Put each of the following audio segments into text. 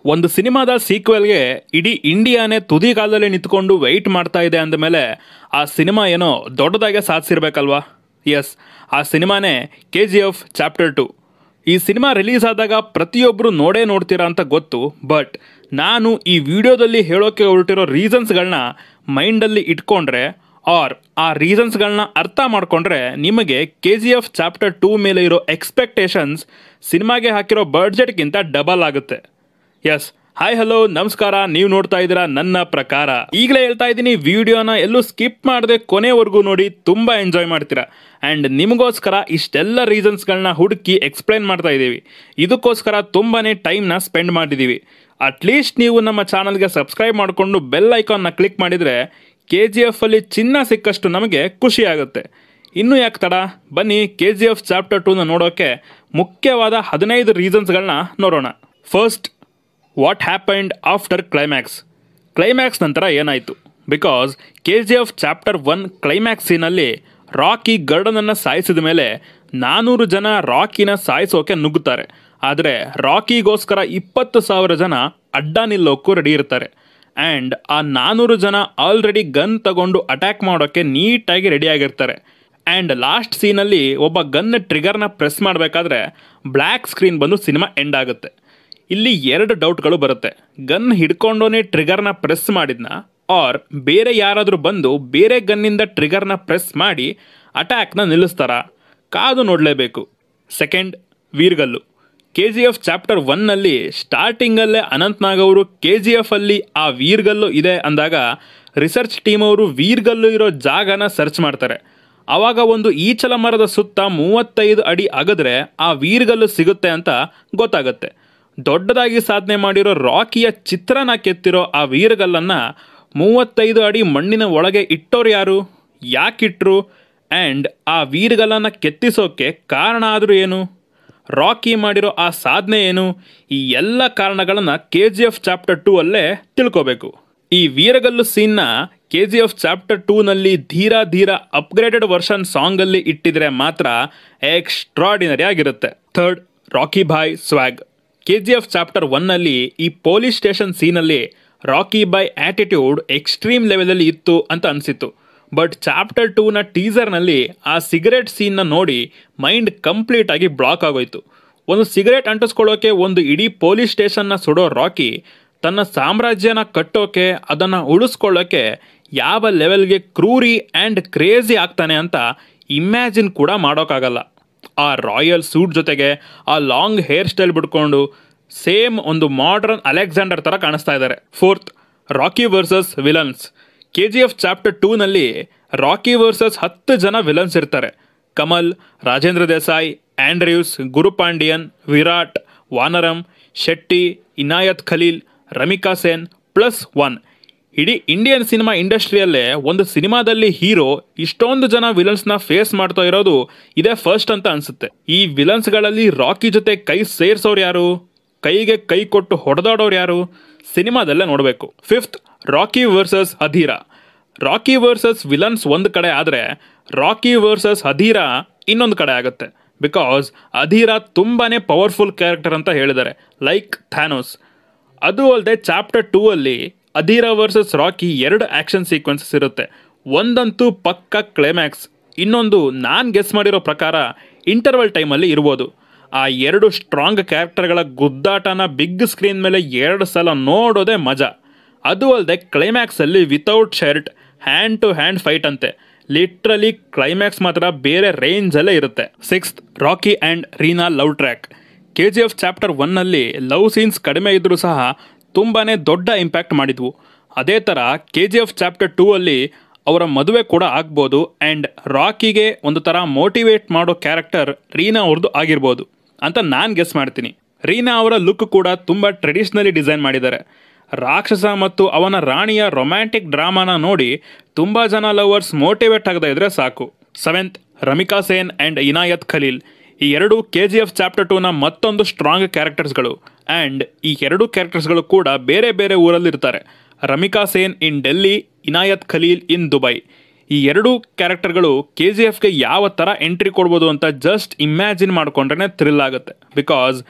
ಒಂದು ಸಿನಿಮಾದ ಸೀಕ್ವೆಲ್ಗೆ ಇಡೀ ಇಂಡಿಯಾನೇ ತುದಿಗಾಲದಲ್ಲಿ ನಿಂತ್ಕೊಂಡು ವೆಯ್ಟ್ ಮಾಡ್ತಾ ಇದೆ ಅಂದಮೇಲೆ ಆ ಸಿನಿಮಾ ಏನೋ ದೊಡ್ಡದಾಗೆ ಸಾಧಿಸಿರ್ಬೇಕಲ್ವಾ ಎಸ್ ಆ ಸಿನಿಮಾನೇ K G F chapter two ಈ ಸಿನಿಮಾ ರಿಲೀಸ್ ಆದಾಗ ಪ್ರತಿಯೊಬ್ಬರು ನೋಡೇ ನೋಡ್ತೀರಾ ಅಂತ ಗೊತ್ತು ಬಟ್ ನಾನು ಈ ವಿಡಿಯೋದಲ್ಲಿ ಹೇಳೋಕ್ಕೆ ಹೊರಟಿರೋ ರೀಸನ್ಸ್ಗಳನ್ನ ಮೈಂಡಲ್ಲಿ ಇಟ್ಕೊಂಡ್ರೆ ಆರ್ ಆ ರೀಸನ್ಸ್ಗಳನ್ನ ಅರ್ಥ ಮಾಡ್ಕೊಂಡ್ರೆ ನಿಮಗೆ K G F chapter two ಮೇಲೆ ಇರೋ ಎಕ್ಸ್ಪೆಕ್ಟೇಷನ್ಸ್ ಸಿನಿಮಾಗೆ ಹಾಕಿರೋ ಬಡ್ಜೆಟ್ಗಿಂತ ಡಬಲ್ ಆಗುತ್ತೆ ಎಸ್ ಹಾಯ್ ಹಲೋ ನಮಸ್ಕಾರ ನೀವು ನೋಡ್ತಾ ಇದ್ದೀರಾ ನನ್ನ ಪ್ರಕಾರ ಈಗಲೇ ಹೇಳ್ತಾ ಇದ್ದೀನಿ ವಿಡಿಯೋನ ಎಲ್ಲೂ ಸ್ಕಿಪ್ ಮಾಡದೆ ಕೊನೆವರೆಗೂ ನೋಡಿ ತುಂಬ ಎಂಜಾಯ್ ಮಾಡ್ತೀರಾ ಆ್ಯಂಡ್ ನಿಮಗೋಸ್ಕರ ಇಷ್ಟೆಲ್ಲ ರೀಸನ್ಸ್ಗಳನ್ನ ಹುಡುಕಿ ಎಕ್ಸ್ಪ್ಲೈನ್ ಮಾಡ್ತಾ ಇದ್ದೀವಿ ಇದಕ್ಕೋಸ್ಕರ ತುಂಬಾ ಟೈಮ್ನ ಸ್ಪೆಂಡ್ ಮಾಡಿದ್ದೀವಿ ಅಟ್ಲೀಸ್ಟ್ ನೀವು ನಮ್ಮ ಚಾನಲ್ಗೆ ಸಬ್ಸ್ಕ್ರೈಬ್ ಮಾಡಿಕೊಂಡು ಬೆಲ್ ಐಕಾನ್ನ ಕ್ಲಿಕ್ ಮಾಡಿದರೆ ಕೆ ಜಿ ಎಫಲ್ಲಿ ಚಿನ್ನ ಸಿಕ್ಕಷ್ಟು ನಮಗೆ ಖುಷಿ ಆಗುತ್ತೆ ಇನ್ನೂ ಯಾಕೆ ತಡ ಬನ್ನಿ ಕೆ ಜಿ ಎಫ್ ಚಾಪ್ಟರ್ ಟೂನ ನೋಡೋಕ್ಕೆ ಮುಖ್ಯವಾದ ಹದಿನೈದು ರೀಸನ್ಸ್ಗಳನ್ನ ನೋಡೋಣ first what happened after climax climax ನಂತರ ಏನಾಯಿತು because K G F chapter one climax ಸೀನಲ್ಲಿ ರಾಕಿ ಗರ್ಡನನ್ನು ಸಾಯಿಸಿದ ಮೇಲೆ ನಾನ್ನೂರು ಜನ ರಾಕಿನ ಸಾಯಿಸೋಕೆ ನುಗ್ಗುತ್ತಾರೆ ಆದರೆ ರಾಕಿಗೋಸ್ಕರ ಇಪ್ಪತ್ತು ಸಾವಿರ ಜನ ಅಡ್ಡ ನಿಲ್ಲೋಕ್ಕೂ ರೆಡಿ ಇರ್ತಾರೆ ಆ್ಯಂಡ್ ಆ ನಾನ್ನೂರು ಜನ ಆಲ್ರೆಡಿ ಗನ್ ತಗೊಂಡು ಅಟ್ಯಾಕ್ ಮಾಡೋಕ್ಕೆ ನೀಟಾಗಿ ರೆಡಿಯಾಗಿರ್ತಾರೆ ಆ್ಯಂಡ್ ಲಾಸ್ಟ್ ಸೀನಲ್ಲಿ ಒಬ್ಬ ಗನ್ ಟ್ರಿಗರ್ನ ಪ್ರೆಸ್ ಮಾಡಬೇಕಾದ್ರೆ ಬ್ಲ್ಯಾಕ್ ಸ್ಕ್ರೀನ್ ಬಂದು ಸಿನಿಮಾ ಎಂಡ್ ಆಗುತ್ತೆ ಇಲ್ಲಿ ಎರಡು ಡೌಟ್ಗಳು ಬರುತ್ತೆ ಗನ್ ಹಿಡ್ಕೊಂಡೋನೇ ಟ್ರಿಗರ್ನ ಪ್ರೆಸ್ ಮಾಡಿದ್ನ ಆರ್ ಬೇರೆ ಯಾರಾದರೂ ಬಂದು ಬೇರೆ ಗನ್ನಿಂದ ಟ್ರಿಗರ್ನ ಪ್ರೆಸ್ ಮಾಡಿ ಅಟ್ಯಾಕ್ನ ನಿಲ್ಲಿಸ್ತಾರಾ ಕಾದು ನೋಡಲೇಬೇಕು ಸೆಕೆಂಡ್ ವೀರ್ಗಲ್ಲು ಕೆ ಜಿ ಎಫ್ ಚಾಪ್ಟರ್ ಒನ್ನಲ್ಲಿ ಸ್ಟಾರ್ಟಿಂಗಲ್ಲೇ ಅನಂತ್ನಾಗ್ ಅವರು ಕೆ ಜಿ ಎಫ್ ಅಲ್ಲಿ ಆ ವೀರ್ಗಲ್ಲು ಇದೆ ಅಂದಾಗ ರಿಸರ್ಚ್ ಟೀಮ್ ಅವರು ವೀರ್ಗಲ್ಲು ಇರೋ ಜಾಗನ ಸರ್ಚ್ ಮಾಡ್ತಾರೆ ಆವಾಗ ಒಂದು ಈಚಲ ಮರದ ಸುತ್ತ ಮೂವತ್ತೈದು ಅಡಿ ಅಗದ್ರೆ ಆ ವೀರ್ಗಲ್ಲು ಸಿಗುತ್ತೆ ಅಂತ ಗೊತ್ತಾಗುತ್ತೆ ದೊಡ್ಡದಾಗಿ ಸಾಧನೆ ಮಾಡಿರೋ ರಾಕಿಯ ಚಿತ್ರನ ಕೆತ್ತಿರೋ ಆ ವೀರಗಲ್ಲನ್ನ ಮೂವತ್ತೈದು ಅಡಿ ಮಣ್ಣಿನ ಒಳಗೆ ಇಟ್ಟೋರು ಯಾರು ಯಾಕಿಟ್ರು ಆ್ಯಂಡ್ ಆ ವೀರಗಲ್ಲನ್ನ ಕೆತ್ತಿಸೋಕೆ ಕಾರಣ ಆದರೂ ಏನು ರಾಕಿ ಮಾಡಿರೋ ಆ ಸಾಧನೆ ಏನು ಈ ಎಲ್ಲ ಕಾರಣಗಳನ್ನು K G F chapter two ಅಲ್ಲೇ ತಿಳ್ಕೋಬೇಕು ಈ ವೀರಗಲ್ಲು ಸೀನ್ನ ಕೆ ಜಿ ಎಫ್ ಚಾಪ್ಟರ್ ಟೂನಲ್ಲಿ ಧೀರ ಧೀರ ಅಪ್ಗ್ರೇಡೆಡ್ ವರ್ಷನ್ ಸಾಂಗಲ್ಲಿ ಇಟ್ಟಿದ್ರೆ ಮಾತ್ರ ಎಕ್ಸ್ಟ್ರಾಡಿನರಿ ಆಗಿರುತ್ತೆ third Rocky Bhai swag K G F chapter ಒನ್ನಲ್ಲಿ ಈ ಪೊಲೀಸ್ ಸ್ಟೇಷನ್ ಸೀನಲ್ಲಿ ರಾಕಿ ಬೈ ಆಟಿಟ್ಯೂಡ್ ಎಕ್ಸ್ಟ್ರೀಮ್ ಲೆವೆಲಲ್ಲಿ ಇತ್ತು ಅಂತ ಅನಿಸಿತ್ತು ಬಟ್ ಚಾಪ್ಟರ್ ಟೂನ ಟೀಸರ್ನಲ್ಲಿ ಆ ಸಿಗರೆಟ್ ಸೀನ್ನ ನೋಡಿ ಮೈಂಡ್ ಕಂಪ್ಲೀಟ್ ಆಗಿ ಬ್ಲಾಕ್ ಆಗೋಯ್ತು ಒಂದು ಸಿಗರೆಟ್ ಅಂಟಿಸ್ಕೊಳ್ಳೋಕೆ ಒಂದು ಇಡೀ ಪೊಲೀಸ್ ಸ್ಟೇಷನ್ನ ಸುಡೋ ರಾಕಿ ತನ್ನ ಸಾಮ್ರಾಜ್ಯನ ಕಟ್ಟೋಕೆ ಅದನ್ನು ಉಳಿಸ್ಕೊಳ್ಳೋಕೆ ಯಾವ ಲೆವೆಲ್ಗೆ ಕ್ರೂರಿ ಆ್ಯಂಡ್ ಕ್ರೇಜಿ ಆಗ್ತಾನೆ ಅಂತ ಇಮ್ಯಾಜಿನ್ ಕೂಡ ಮಾಡೋಕ್ಕಾಗಲ್ಲ ಆ ರಾಯಲ್ ಸೂಟ್ ಜೊತೆಗೆ ಆ ಲಾಂಗ್ ಹೇರ್ ಸ್ಟೈಲ್ ಬಿಡ್ಕೊಂಡು ಸೇಮ್ ಒಂದು ಮಾಡ್ರನ್ ಅಲೆಕ್ಸಾಂಡರ್ ಥರ ಕಾಣಿಸ್ತಾ ಇದ್ದಾರೆ fourth Rocky versus villains K G F chapter ಟೂನಲ್ಲಿ ರಾಕಿ ವರ್ಸಸ್ ಹತ್ತು ಜನ ವಿಲನ್ಸ್ ಇರ್ತಾರೆ Kamal Rajendra Desai Andrews Gurupandian Virat Vanaram Shetty Inayat Khalil Ramika Sen plus one ಇಡೀ ಇಂಡಿಯನ್ ಸಿನಿಮಾ ಇಂಡಸ್ಟ್ರಿಯಲ್ಲೇ ಒಂದು ಸಿನಿಮಾದಲ್ಲಿ ಹೀರೋ ಇಷ್ಟೊಂದು ಜನ ವಿಲನ್ಸ್ನ ಫೇಸ್ ಮಾಡ್ತಾ ಇರೋದು ಇದೇ ಫಸ್ಟ್ ಅಂತ ಅನ್ಸುತ್ತೆ ಈ ವಿಲನ್ಸ್ಗಳಲ್ಲಿ ರಾಕಿ ಜೊತೆ ಕೈ ಸೇರ್ಸೋರು ಯಾರು ಕೈಗೆ ಕೈ ಕೊಟ್ಟು ಹೊಡೆದಾಡೋರು ಯಾರು ಸಿನಿಮಾದಲ್ಲೇ ನೋಡಬೇಕು fifth Rocky versus Adheera Rocky versus villains ಒಂದು ಕಡೆ ಆದರೆ ರಾಕಿ ವರ್ಸಸ್ ಅಧೀರಾ ಇನ್ನೊಂದು ಕಡೆ ಆಗುತ್ತೆ ಬಿಕಾಸ್ ಅಧೀರಾ ತುಂಬಾ ಪವರ್ಫುಲ್ ಕ್ಯಾರೆಕ್ಟರ್ ಅಂತ ಹೇಳಿದ್ದಾರೆ ಲೈಕ್ ಥ್ಯಾನೋಸ್ ಅದು ಅಲ್ಲದೆ ಚಾಪ್ಟರ್ ಟೂ ಅಲ್ಲಿ ಅಧೀರಾ ವರ್ಸಸ್ ರಾಕಿ ಎರಡು ಆ್ಯಕ್ಷನ್ ಸೀಕ್ವೆನ್ಸಸ್ ಇರುತ್ತೆ ಒಂದಂತೂ ಪಕ್ಕ ಕ್ಲೈಮ್ಯಾಕ್ಸ್ ಇನ್ನೊಂದು ನಾನು ಗೆಸ್ ಮಾಡಿರೋ ಪ್ರಕಾರ ಇಂಟರ್ವಲ್ ಟೈಮಲ್ಲಿ ಇರ್ಬೋದು ಆ ಎರಡು ಸ್ಟ್ರಾಂಗ್ ಕ್ಯಾರೆಕ್ಟರ್ಗಳ ಗುದ್ದಾಟನ ಬಿಗ್ ಸ್ಕ್ರೀನ್ ಮೇಲೆ ಎರಡು ಸಲ ನೋಡೋದೇ ಮಜಾ ಅದು ಅಲ್ಲದೆ ಕ್ಲೈಮ್ಯಾಕ್ಸಲ್ಲಿ without shirt hand to hand fight ಅಂತೆ ಲಿಟ್ರಲಿ ಕ್ಲೈಮ್ಯಾಕ್ಸ್ ಮಾತ್ರ ಬೇರೆ ರೇಂಜಲ್ಲೇ ಇರುತ್ತೆ sixth Rocky and Reena love track K G F chapter ಒನ್ನಲ್ಲಿ ಲವ್ ಸೀನ್ಸ್ ಕಡಿಮೆ ಇದ್ದರೂ ಸಹ ತುಂಬಾ ದೊಡ್ಡ ಇಂಪ್ಯಾಕ್ಟ್ ಮಾಡಿದ್ವು ಅದೇ ಥರ K G F chapter two ಅಲ್ಲಿ ಅವರ ಮದುವೆ ಕೂಡ ಆಗ್ಬೋದು ಆ್ಯಂಡ್ ರಾಕಿಗೆ ಒಂದು ಥರ ಮೋಟಿವೇಟ್ ಮಾಡೋ ಕ್ಯಾರೆಕ್ಟರ್ ರೀನಾ ಅವ್ರದ್ದು ಆಗಿರ್ಬೋದು ಅಂತ ನಾನು ಗೆಸ್ ಮಾಡ್ತೀನಿ ರೀನಾ ಅವರ ಲುಕ್ ಕೂಡ ತುಂಬ ಟ್ರೆಡಿಷ್ನಲಿ ಡಿಸೈನ್ ಮಾಡಿದ್ದಾರೆ ರಾಕ್ಷಸ ಮತ್ತು ಅವನ ರಾಣಿಯ ರೊಮ್ಯಾಂಟಿಕ್ ಡ್ರಾಮಾನ ನೋಡಿ ತುಂಬ ಜನ ಲವರ್ಸ್ ಮೋಟಿವೇಟ್ ಆಗದೇ ಇದ್ರೆ ಸಾಕು ಸೆವೆಂತ್ ರಮಿಕಾ ಸೇನ್ ಆ್ಯಂಡ್ ಇನಾಯತ್ ಖಲೀಲ್ ಈ ಎರಡು ಕೆ ಜಿ ಎಫ್ ಚಾಪ್ಟರ್ ಟೂನ ಮತ್ತೊಂದು ಸ್ಟ್ರಾಂಗ್ ಕ್ಯಾರೆಕ್ಟರ್ಸ್ಗಳು ಆ್ಯಂಡ್ ಈ ಎರಡು ಕ್ಯಾರೆಕ್ಟರ್ಸ್ಗಳು ಕೂಡ ಬೇರೆ ಬೇರೆ ಊರಲ್ಲಿರ್ತಾರೆ Ramika Sen in Delhi Inayat Khalil in Dubai ಈ ಎರಡೂ ಕ್ಯಾರೆಕ್ಟರ್ಗಳು ಕೆ ಜಿ ಎಫ್ಗೆ ಯಾವ ಥರ ಎಂಟ್ರಿ ಕೊಡ್ಬೋದು ಅಂತ ಜಸ್ಟ್ ಇಮ್ಯಾಜಿನ್ ಮಾಡ್ಕೊಂಡ್ರೆ ಥ್ರಿಲ್ ಆಗುತ್ತೆ ಬಿಕಾಸ್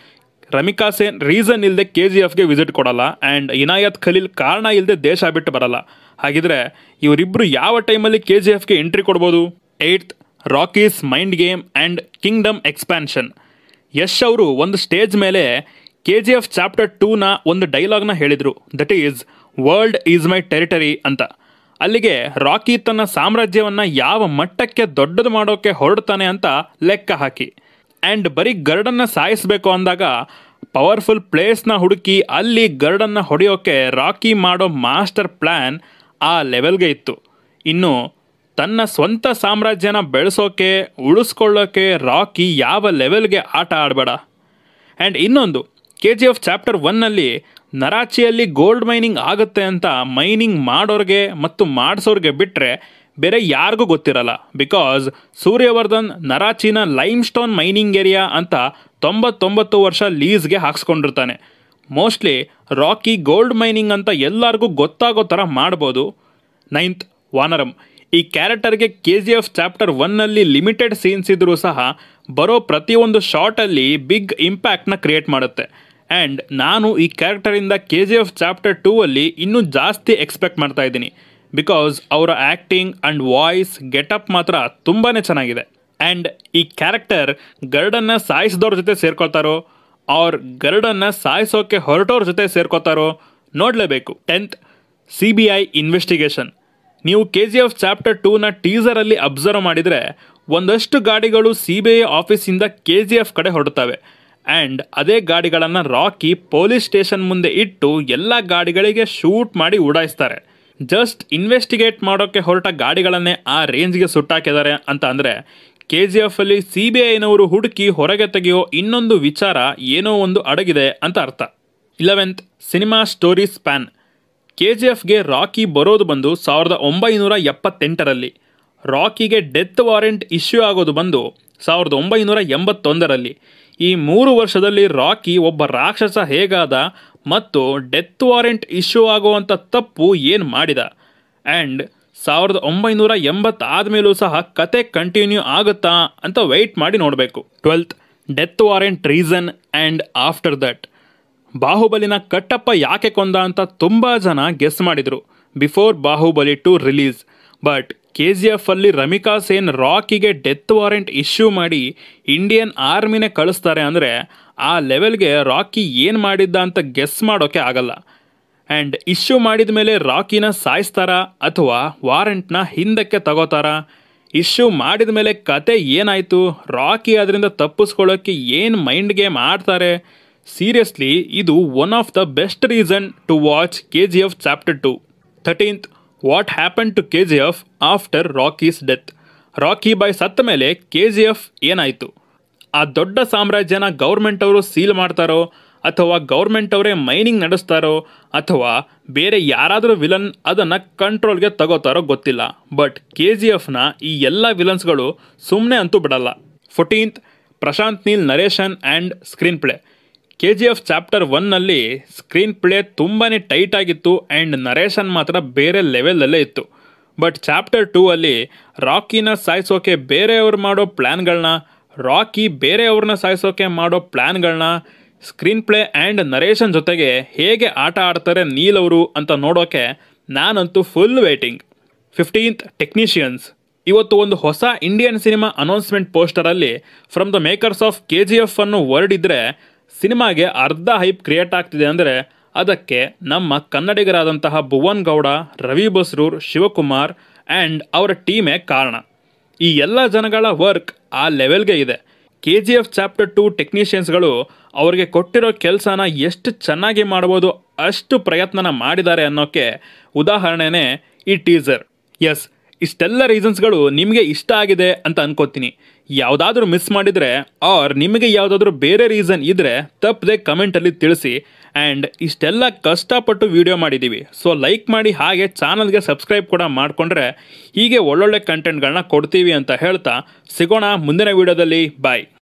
ರಮಿಕಾ ಸೇನ್ ರೀಸನ್ ಇಲ್ಲದೆ ಕೆ ಜಿ ಎಫ್ಗೆ ವಿಸಿಟ್ ಕೊಡಲ್ಲ ಆ್ಯಂಡ್ ಇನಾಯತ್ ಖಲೀಲ್ ಕಾರಣ ಇಲ್ಲದೆ ದೇಶ ಬಿಟ್ಟು ಬರಲ್ಲ ಹಾಗಿದ್ರೆ ಇವರಿಬ್ಬರು ಯಾವ ಟೈಮಲ್ಲಿ ಕೆ ಜಿ ಎಫ್ಗೆ ಎಂಟ್ರಿ ಕೊಡ್ಬೋದು eighth Rocky's mind game and kingdom expansion Yash ಅವರು ಒಂದು ಸ್ಟೇಜ್ ಮೇಲೆ ಕೆ ಜಿ ಎಫ್ ಚಾಪ್ಟರ್ ಟೂನ ಒಂದು ಡೈಲಾಗ್ನ ಹೇಳಿದರು that is world is my territory ಅಂತ ಅಲ್ಲಿಗೆ ರಾಕಿ ತನ್ನ ಸಾಮ್ರಾಜ್ಯವನ್ನು ಯಾವ ಮಟ್ಟಕ್ಕೆ ದೊಡ್ಡದು ಮಾಡೋಕ್ಕೆ ಹೊರಡ್ತಾನೆ ಅಂತ ಲೆಕ್ಕ ಹಾಕಿ ಆ್ಯಂಡ್ ಬರೀ ಗರ್ಡನ್ನು ಸಾಯಿಸಬೇಕು ಅಂದಾಗ ಪವರ್ಫುಲ್ ಪ್ಲೇಸ್ನ ಹುಡುಕಿ ಅಲ್ಲಿ ಗರ್ಡನ್ನು ಹೊಡೆಯೋಕ್ಕೆ ರಾಕಿ ಮಾಡೋ ಮಾಸ್ಟರ್ ಪ್ಲ್ಯಾನ್ ಆ ಲೆವೆಲ್ಗೆ ಇತ್ತು ಇನ್ನು ತನ್ನ ಸ್ವಂತ ಸಾಮ್ರಾಜ್ಯನ ಬೆಳೆಸೋಕೆ ಉಳಿಸ್ಕೊಳ್ಳೋಕೆ ರಾಕಿ ಯಾವ ಲೆವೆಲ್ಗೆ ಆಟ ಆಡಬೇಡ ಆ್ಯಂಡ್ ಇನ್ನೊಂದು ಕೆ ಜಿ ಎಫ್ ಚಾಪ್ಟರ್ ಒನ್ನಲ್ಲಿ ನರಾಚಿಯಲ್ಲಿ ಗೋಲ್ಡ್ ಮೈನಿಂಗ್ ಆಗುತ್ತೆ ಅಂತ ಮೈನಿಂಗ್ ಮಾಡೋರಿಗೆ ಮತ್ತು ಮಾಡಿಸೋರಿಗೆ ಬಿಟ್ಟರೆ ಬೇರೆ ಯಾರಿಗೂ ಗೊತ್ತಿರಲ್ಲ ಬಿಕಾಸ್ ಸೂರ್ಯವರ್ಧನ್ ನರಾಚಿನ ಲೈಮ್ ಸ್ಟೋನ್ ಮೈನಿಂಗ್ ಏರಿಯಾ ಅಂತ ತೊಂಬತ್ತೊಂಬತ್ತು ವರ್ಷ ಲೀಸ್ಗೆ ಹಾಕ್ಸ್ಕೊಂಡಿರ್ತಾನೆ ಮೋಸ್ಟ್ಲಿ ರಾಕಿ ಗೋಲ್ಡ್ ಮೈನಿಂಗ್ ಅಂತ ಎಲ್ಲರಿಗೂ ಗೊತ್ತಾಗೋ ಥರ ಮಾಡ್ಬೋದು ನೈನ್ತ್ ವಾನರಂ ಈ ಕ್ಯಾರೆಕ್ಟರ್ಗೆ ಕೆ ಜಿ ಎಫ್ ಚಾಪ್ಟರ್ ಒನ್ನಲ್ಲಿ ಲಿಮಿಟೆಡ್ ಸೀನ್ಸ್ ಇದ್ದರೂ ಸಹ ಬರೋ ಪ್ರತಿಯೊಂದು ಶಾರ್ಟಲ್ಲಿ ಬಿಗ್ ಇಂಪ್ಯಾಕ್ಟ್ನ ಕ್ರಿಯೇಟ್ ಮಾಡುತ್ತೆ ಆ್ಯಂಡ್ ನಾನು ಈ ಕ್ಯಾರೆಕ್ಟರಿಂದ K G F chapter two ಅಲ್ಲಿ ಇನ್ನೂ ಜಾಸ್ತಿ ಎಕ್ಸ್ಪೆಕ್ಟ್ ಮಾಡ್ತಾ ಇದ್ದೀನಿ ಬಿಕಾಸ್ ಅವರ ಆ್ಯಕ್ಟಿಂಗ್ ಆ್ಯಂಡ್ ವಾಯ್ಸ್ ಗೆಟಪ್ ಮಾತ್ರ ತುಂಬಾ ಚೆನ್ನಾಗಿದೆ ಆ್ಯಂಡ್ ಈ ಕ್ಯಾರೆಕ್ಟರ್ ಗರ್ಡನ್ನು ಸಾಯಿಸಿದವ್ರ ಜೊತೆ ಸೇರ್ಕೊಳ್ತಾರೋ ಅವ್ರ ಗರ್ಡನ್ನು ಸಾಯಿಸೋಕೆ ಹೊರಟೋರ ಜೊತೆ ಸೇರ್ಕೋತಾರೋ ನೋಡಲೇಬೇಕು tenth C B I investigation ನೀವು ಕೆ ಜಿ ಎಫ್ ಚಾಪ್ಟರ್ ಟೂನ ಟೀಸರಲ್ಲಿ ಅಬ್ಸರ್ವ್ ಮಾಡಿದರೆ ಒಂದಷ್ಟು ಗಾಡಿಗಳು ಸಿ ಬಿ ಐ ಆಫೀಸಿಂದ ಕೆ ಜಿ ಎಫ್ ಕಡೆ ಹೊರಡ್ತವೆ ಆ್ಯಂಡ್ ಅದೇ ಗಾಡಿಗಳನ್ನು ರಾಕಿ ಪೊಲೀಸ್ ಸ್ಟೇಷನ್ ಮುಂದೆ ಇಟ್ಟು ಎಲ್ಲ ಗಾಡಿಗಳಿಗೆ ಶೂಟ್ ಮಾಡಿ ಉಡಾಯಿಸ್ತಾರೆ ಜಸ್ಟ್ ಇನ್ವೆಸ್ಟಿಗೇಟ್ ಮಾಡೋಕ್ಕೆ ಹೊರಟ ಗಾಡಿಗಳನ್ನೇ ಆ ರೇಂಜ್ಗೆ ಸುಟ್ಟಾಕಿದ್ದಾರೆ ಅಂತ ಅಂದರೆ ಕೆ ಜಿ ಎಫಲ್ಲಿ ಸಿ ಬಿ ಐನವರು ಹುಡುಕಿ ಹೊರಗೆ ತೆಗೆಯೋ ಇನ್ನೊಂದು ವಿಚಾರ ಏನೋ ಒಂದು ಅಡಗಿದೆ ಅಂತ ಅರ್ಥ eleventh cinema story span K G ಎಫ್ಗೆ ರಾಕಿ ಬರೋದು ಬಂದು ಸಾವಿರದ ಒಂಬೈನೂರ ಎಪ್ಪತ್ತೆಂಟರಲ್ಲಿ ರಾಕಿಗೆ ಡೆತ್ ವಾರೆಂಟ್ ಇಶ್ಯೂ ಆಗೋದು ಬಂದು ಸಾವಿರದ ಒಂಬೈನೂರ ಎಂಬತ್ತೊಂದರಲ್ಲಿ ಈ ಮೂರು ವರ್ಷದಲ್ಲಿ ರಾಕಿ ಒಬ್ಬ ರಾಕ್ಷಸ ಹೇಗಾದ ಮತ್ತು ಡೆತ್ ವಾರೆಂಟ್ ಇಶ್ಯೂ ಆಗುವಂಥ ತಪ್ಪು ಏನು ಮಾಡಿದ ಆ್ಯಂಡ್ ಸಾವಿರದ ಒಂಬೈನೂರ ಎಂಬತ್ತಾದ್ಮೇಲೂ ಸಹ ಕತೆ ಕಂಟಿನ್ಯೂ ಆಗುತ್ತಾ ಅಂತ ವೆಯ್ಟ್ ಮಾಡಿ ನೋಡಬೇಕು twelfth death warrant reason and after that ಬಾಹುಬಲಿನ ಕಟ್ಟಪ್ಪ ಯಾಕೆ ಕೊಂದ ಅಂತ ತುಂಬ ಜನ ಗೆಸ್ ಮಾಡಿದರು before Baahubali two release but K G F ಅಲ್ಲಿ ರಮಿಕಾ ಸೇನ್ ರಾಕಿಗೆ ಡೆತ್ ವಾರೆಂಟ್ ಇಶ್ಯೂ ಮಾಡಿ ಇಂಡಿಯನ್ ಆರ್ಮಿನೇ ಕಳಿಸ್ತಾರೆ ಅಂದರೆ ಆ ಲೆವೆಲ್ಗೆ ರಾಕಿ ಏನು ಮಾಡಿದ್ದ ಅಂತ ಗೆಸ್ ಮಾಡೋಕ್ಕೆ ಆಗಲ್ಲ ಆ್ಯಂಡ್ ಇಶ್ಯೂ ಮಾಡಿದ ಮೇಲೆ ರಾಕಿನ ಸಾಯಿಸ್ತಾರಾ ಅಥವಾ ವಾರೆಂಟ್ನ ಹಿಂದಕ್ಕೆ ತಗೋತಾರಾ ಇಶ್ಯೂ ಮಾಡಿದ ಮೇಲೆ ಕತೆ ಏನಾಯಿತು ರಾಕಿ ಅದರಿಂದ ತಪ್ಪಿಸ್ಕೊಳ್ಳೋಕ್ಕೆ ಏನು ಮೈಂಡ್ ಗೇಮ್ ಆಡ್ತಾರೆ ಸೀರಿಯಸ್ಲಿ ಇದು one of the best reason to watch K G F chapter two thirteenth what happen to K G F after Rocky's death Rocky Bhai ಸತ್ತ ಮೇಲೆ ಕೆ ಜಿ ಎಫ್ ಏನಾಯಿತು ಆ ದೊಡ್ಡ ಸಾಮ್ರಾಜ್ಯನ ಗೌರ್ಮೆಂಟ್ ಅವರು ಸೀಲ್ ಮಾಡ್ತಾರೋ ಅಥವಾ ಗೌರ್ಮೆಂಟ್ ಅವರೇ ಮೈನಿಂಗ್ ನಡೆಸ್ತಾರೋ ಅಥವಾ ಬೇರೆ ಯಾರಾದರೂ ವಿಲನ್ ಅದನ್ನು ಕಂಟ್ರೋಲ್ಗೆ ತಗೋತಾರೋ ಗೊತ್ತಿಲ್ಲ ಬಟ್ ಕೆ ಜಿ ಎಫ್ನ ಈ ಎಲ್ಲ ವಿಲನ್ಸ್ಗಳು ಸುಮ್ಮನೆ ಅಂತೂ ಬಿಡಲ್ಲ fourteenth Prashanth Neel narration and screenplay K G F chapter ಒನ್ನಲ್ಲಿ ಸ್ಕ್ರೀನ್ ಪ್ಲೇ ತುಂಬಾ ಟೈಟ್ ಆಗಿತ್ತು ಆ್ಯಂಡ್ ನರೇಶನ್ ಮಾತ್ರ ಬೇರೆ ಲೆವೆಲಲ್ಲೇ ಇತ್ತು ಬಟ್ ಚಾಪ್ಟರ್ ಟೂ ಅಲ್ಲಿ ರಾಕಿನ ಸಾಯಿಸೋಕೆ ಬೇರೆಯವ್ರು ಮಾಡೋ ಪ್ಲ್ಯಾನ್ಗಳನ್ನ ರಾಕಿ ಬೇರೆಯವ್ರನ್ನ ಸಾಯಿಸೋಕೆ ಮಾಡೋ ಪ್ಲ್ಯಾನ್ಗಳನ್ನ ಸ್ಕ್ರೀನ್ ಪ್ಲೇ ಆ್ಯಂಡ್ ನರೇಶನ್ ಜೊತೆಗೆ ಹೇಗೆ ಆಟ ಆಡ್ತಾರೆ ನೀಲ್ ಅವರು ಅಂತ ನೋಡೋಕೆ ನಾನಂತೂ ಫುಲ್ ವೇಟಿಂಗ್ ಫಿಫ್ಟೀನ್ತ್ ಟೆಕ್ನಿಷಿಯನ್ಸ್ ಇವತ್ತು ಒಂದು ಹೊಸ ಇಂಡಿಯನ್ ಸಿನಿಮಾ ಅನೌನ್ಸ್ಮೆಂಟ್ ಪೋಸ್ಟರಲ್ಲಿ from the makers of K G F ಅನ್ನು ವರ್ಡಿದ್ರೆ ಸಿನಿಮಾಗೆ ಅರ್ಧ ಹೈಪ್ ಕ್ರಿಯೇಟ್ ಆಗ್ತಿದೆ ಅಂದರೆ ಅದಕ್ಕೆ ನಮ್ಮ ಕನ್ನಡಿಗರಾದಂತಹ ಭುವನ್ ಗೌಡ ರವಿ ಬಸ್ರೂರ್ ಶಿವಕುಮಾರ್ ಆ್ಯಂಡ್ ಅವರ ಟೀಮೇ ಕಾರಣ ಈ ಎಲ್ಲ ಜನಗಳ ವರ್ಕ್ ಆ ಲೆವೆಲ್ಗೆ ಇದೆ K G F chapter two ಟೆಕ್ನಿಷಿಯನ್ಸ್ಗಳು ಅವರಿಗೆ ಕೊಟ್ಟಿರೋ ಕೆಲಸನ ಎಷ್ಟು ಚೆನ್ನಾಗಿ ಮಾಡ್ಬೋದು ಅಷ್ಟು ಪ್ರಯತ್ನನ ಮಾಡಿದ್ದಾರೆ ಅನ್ನೋಕ್ಕೆ ಉದಾಹರಣೆನೇ ಈ ಟೀಸರ್ ಎಸ್ ಇಷ್ಟೆಲ್ಲ ರೀಸನ್ಸ್ಗಳು ನಿಮಗೆ ಇಷ್ಟ ಆಗಿದೆ ಅಂತ ಅನ್ಕೋತೀನಿ ಯಾವುದಾದ್ರೂ ಮಿಸ್ ಮಾಡಿದರೆ ಆರ್ ನಿಮಗೆ ಯಾವುದಾದ್ರೂ ಬೇರೆ ರೀಸನ್ ಇದ್ದರೆ ತಪ್ಪದೆ ಕಮೆಂಟಲ್ಲಿ ತಿಳಿಸಿ ಆ್ಯಂಡ್ ಇಷ್ಟೆಲ್ಲ ಕಷ್ಟಪಟ್ಟು ವಿಡಿಯೋ ಮಾಡಿದ್ದೀವಿ ಸೊ ಲೈಕ್ ಮಾಡಿ ಹಾಗೆ ಚಾನಲ್ಗೆ ಸಬ್ಸ್ಕ್ರೈಬ್ ಕೂಡ ಮಾಡಿಕೊಂಡ್ರೆ ಹೀಗೆ ಒಳ್ಳೊಳ್ಳೆ ಕಂಟೆಂಟ್ಗಳನ್ನ ಕೊಡ್ತೀವಿ ಅಂತ ಹೇಳ್ತಾ ಸಿಗೋಣ ಮುಂದಿನ ವಿಡಿಯೋದಲ್ಲಿ ಬಾಯ್